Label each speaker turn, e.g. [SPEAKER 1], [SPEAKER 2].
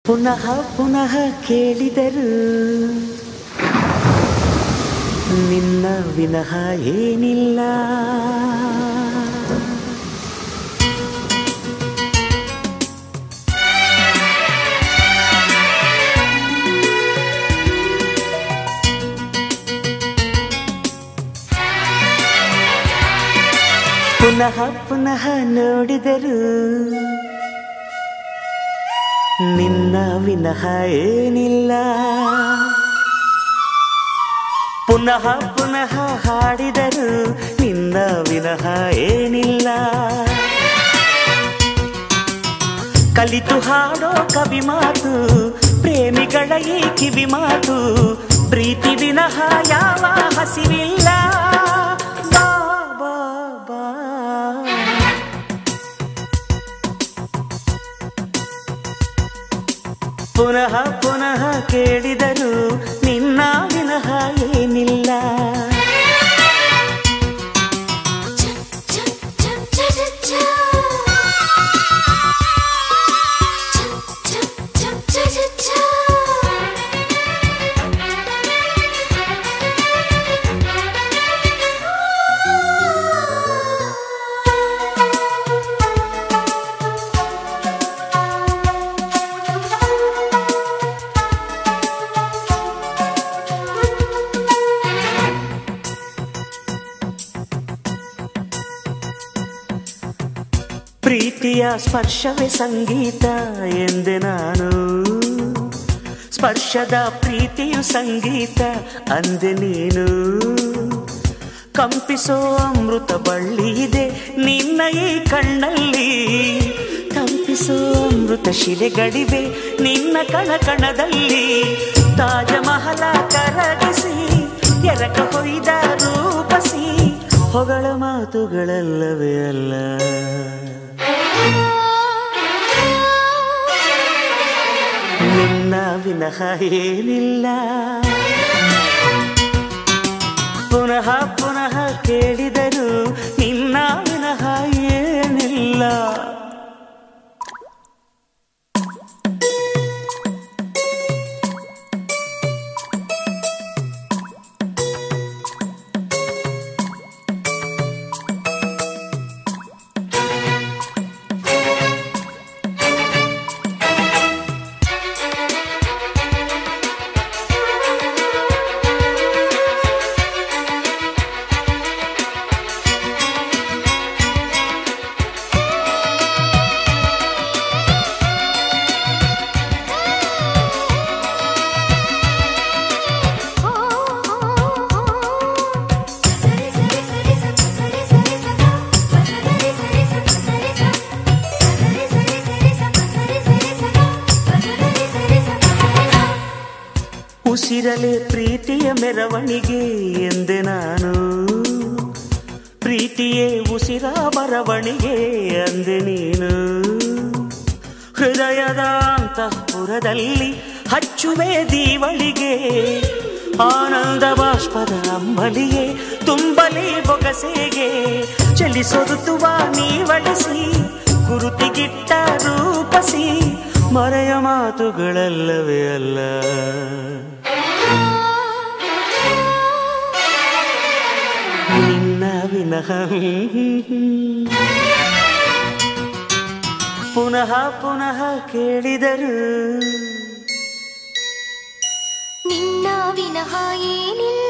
[SPEAKER 1] ಪುನಃ ಪುನಃ ಕೇಳಿದರು ನಿನ್ನ ವಿನಃ ಏನಿಲ್ಲ ಪುನಃ ಪುನಃ ನೋಡಿದರು ನಿನ್ನ ವಿನಃ ಏನಿಲ್ಲ ಪುನಃ ಪುನಃ ಹಾಡಿದರು ನಿನ್ನ ವಿನಃ ಏನಿಲ್ಲ ಕಲಿತು ಹಾಡೋ ಕವಿ ಮಾತು ಪ್ರೇಮಿಗಳ ಈ ಕಿವಿ ಮಾತು ಪ್ರೀತಿ ವಿನಃ ಯಾವ ಹಸಿವಿಲ್ಲ ಬಾ ಬಾ ಬಾ ಪುನಃ ಪುನಃ ಕೇಳಿದರು ನಿನ್ನ ವಿನಃ ಏನಿಲ್ಲ ಪ್ರೀತಿಯ ಸ್ಪರ್ಶವೇ ಸಂಗೀತ ಎಂದೆ ನಾನು ಸ್ಪರ್ಶದ ಪ್ರೀತಿಯು ಸಂಗೀತ ಅಂದೆ ನೀನು ಕಂಪಿಸೋ ಅಮೃತ ಬಳ್ಳಿ ಇದೆ ನಿನ್ನ ಈ ಕಣ್ಣಲ್ಲಿ ಕಂಪಿಸೋ ಅಮೃತ ಶಿಲೆಗಳಿವೆ ನಿನ್ನ ಕಣ ಕಣದಲ್ಲಿ ತಾಜಮಹಲ ಕರಗಿಸಿ ಎರಕ ಹೊಯ್ದ ರೂಪಸಿ ಹೊಗಳ ಮಾತುಗಳಲ್ಲವೇ ಅಲ್ಲ ನಿನ್ನ ವಿನಃ ಏನಿಲ್ಲ ಪುನಃ ಪುನಃ ಕೇಳಿದರು ನಿನ್ನ ವಿನಃ ಏನಿಲ್ಲ ಉಸಿರಲೆ ಪ್ರೀತಿಯ ಮೆರವಣಿಗೆ ಎಂದೆ ನಾನು ಪ್ರೀತಿಯೇ ಉಸಿರ ಬರವಣಿಗೆ ಅಂದೆ ನೀನು ಹೃದಯದ ಅಂತಃಪುರದಲ್ಲಿ ಹಚ್ಚುವೆ ದೀವಳಿಗೆ ಆನಂದ ಬಾಷ್ಪದ ಅಂಬಲಿಗೆ ತುಂಬಲಿ ಬೊಗಸೆಗೆ ಚಲಿಸೊರುತ್ತುವ ನೀವಳಿಸಿ ಗುರುತಿಗಿಟ್ಟ ರೂಪಸಿ ಮರೆಯ ಮಾತುಗಳಲ್ಲವೇ ಅಲ್ಲ ನಿನ್ನ ವಿನಃ ಪುನಃ ಪುನಃ ಕೇಳಿದರು
[SPEAKER 2] ನಿನ್ನ ವಿನಃ ಏನಿಲ್ಲ